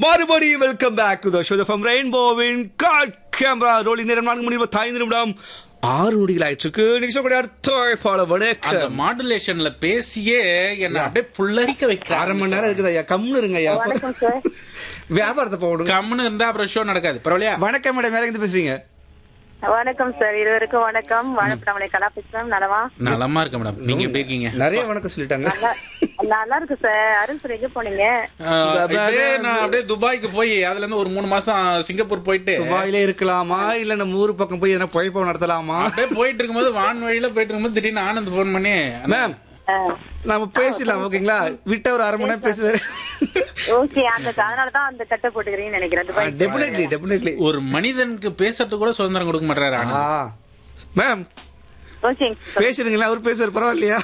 மறுபடியும் welcome back to the show from ரெயின்போவின் காட் கேமரா ரோலிங் நேரம் நான்கு மணி இருபத்தி ஐந்து நிமிடம் ஆறு நொடிகள் ஆயிட்டு இருக்கு நீங்க சொல்லக்கூடிய அடுத்த ஃபாலோ அந்த வணக்கம் மாடுலேஷன்ல பேசியே என்ன அப்படியே புல்லரிக்க வைக்க அரை மணி நேரம் இருக்குது ஐயா கம்னு இருங்க ஐயா வணக்கம் சார் வியாபாரத்தை போடுங்க கம்முன்னு இருந்தா அப்புறம் ஷோ நடக்காது பரவாயில்லையா வணக்கம் மேடம் மேல இருந்து பேசுறீங்க வணக்கம் சார் இருவருக்கும் வணக்கம் வணக்கம் நம்மளை கலா பேசுறோம் நலவா நலமா இருக்க மேடம் நீங்க எப்படி இருக்கீங்க நிறைய வணக்கம் சொல்லிட்டாங்க நல்லா நல்லா இருக்கு சார் அருண் சார் எங்க போனீங்க ஆஹ், இப்படியே நான் அப்படியே துபாய்க்கு போய் அதுல இருந்து ஒரு மூணு மாசம் சிங்கப்பூர் போயிட்டு துபாயில இருக்கலாமா இல்ல நம்ம ஊர் பக்கம் போய் எதனா புழைப்பம் நடத்தலாமா அப்படியே போயிட்டு இருக்கும்போது வான் வழியில போயிட்டு இருக்கும்போது திடீர்னு ஆனந்த் போன் பண்ணி மேம் ஆ, நம்ம பேசலாம் ஓகேங்களா விட்ட ஒரு அரை மணி நேரம் பேசுவாரு ஓகே அந்த அதனாலதான் அந்த கட்டை போட்டுக்கிறீங்கன்னு நினைக்கிறேன் துபாய் டெபினெட்லி டெபினெட்லி ஒரு மனிதனுக்கு பேசுறதுக்கு கூட சுதந்திரம் கொடுக்க மாட்டாரு ஆ ஆனந்த் மேம் ஓகேங்க பேசுறீங்களா அவர் பேசுறாரு பரவாயில்லையா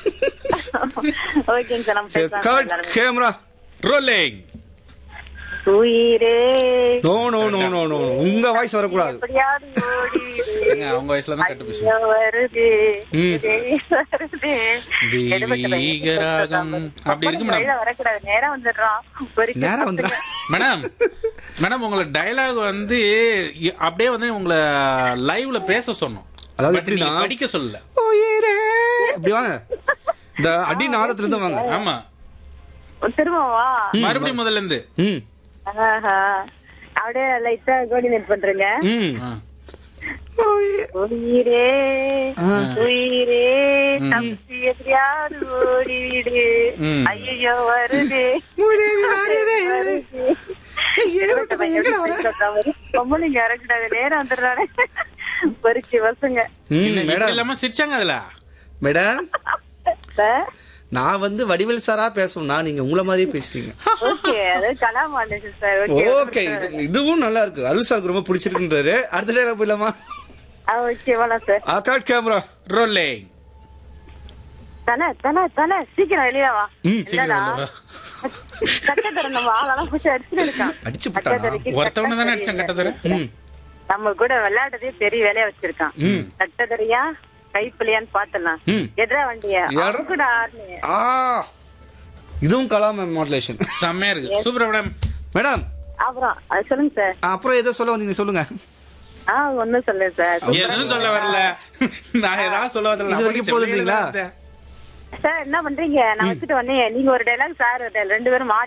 ஓகேங்க சார் நம்ம சரி பேசலாம் கட் எல்லாரும். கேமரா ரோலிங் உயிரே no no no no no உங்க வாய்ஸ் வரக்கூடாது எப்படியாவது ஓடிடு அவங்க வயசுல தான் கட்டு பேசுவோம் ஐயோ, வருது ம். இதே வருது எடுபட்ட பையன். தெய்வீகராகம். அப்படி இருக்கு மேடம். வழியில வரக்கூடாது நேரம் வந்துடுறான் ஒரு நேரம் வந்துடா மேடம் மேடம் உங்களை டயலாக் வந்து இ- அப்படியே வந்து உங்களை லைவ்ல பேச சொன்னோம் அதாவது But நீங்க எப்படின்னா- படிக்க சொல்லல உயிரே இப்படி வாங்க இந்த அடி நாதத்துல இருந்து வாங்க ஆமா திரும்பவா மறுபடியும் முதல்ல இருந்து ம் ஆஹா. அப்படியே லைட்டா கோஆர்டினேட் பண்றேங்க ம் ஆ. உயிர். உயிரே ஆ. உயிரே தப்பி எப்படியாவது ஓடிவிடு ம். ஐயோ வருது மூதேவி வருதே. வருது. எழுபட்ட பையன் எங்கடா வர? பொம்பளைங்க இறக்கூடாது நேரம் வந்துடுறாரு பொறிச்சு வசுங்க ம், இல்ல, இப்படி மேடம் இல்லாம சிரிச்சாங்க அதுல மேடம் சார் நான் வந்து வடிவேல் சாரா பேசணும்னா நீங்க உங்கள மாதிரியே பேசிட்டீங்க ஓகே அது கலாமாண்டேன் சார் ஓகே இது இதுவும் நல்லா இருக்கு அருள் சாருக்கு ரொம்ப பிடிச்சிருக்குன்றாரு அடுத்த டேல போயிடலாமா ஓகே வேணாம் சார் அக்காட் கேமரா ரோலிங் தல தல தல சீக்கிரம் வெளியே வா ம், சீக்கிரம் என்னடா? வெளிய வா. கட்டத்தர நம்ம ஆளெல்லாம் பிடிச்சி அடிச்சுட்டு இருக்கான் அடிச்சு போட்டானா? கட்டத்தரைக்கு ஒருத்தவன தானே கட்டத்தரை அடிச்சான் கட்டத்தர ம் நம்ம கூட விளையாடுறதே பெரிய வேலையா வச்சிருக்கான் ம். கட்டதறியா கைப்பிள்ளையான்னு பாத்தலாம் ம். எதிரா வண்டிய எட- கூட ஆடுனே ஆ இதுவும் கலாம் மாடுலேஷன் செம்மையா இருக்கு சூப்பர் மேடம் மேடம் அப்புறம் அது சொல்லுங்க சார் அப்புறம் ஏதோ சொல்ல வந்தீங்க சொல்லுங்க ஆ ஒண்ணும் சொல்லுங்க சார் எதுவும் சொல்ல வரல நான் ஏதாவது சொல்ல வரல இது வரைக்கும் போதும் இல்லைங்களா? சார் என்ன பண்றீங்க நான் வச்சுட்டு வந்தேன் நீங்க ஒரு டைலாக் சார் ரெண்டு பேரும் மாறி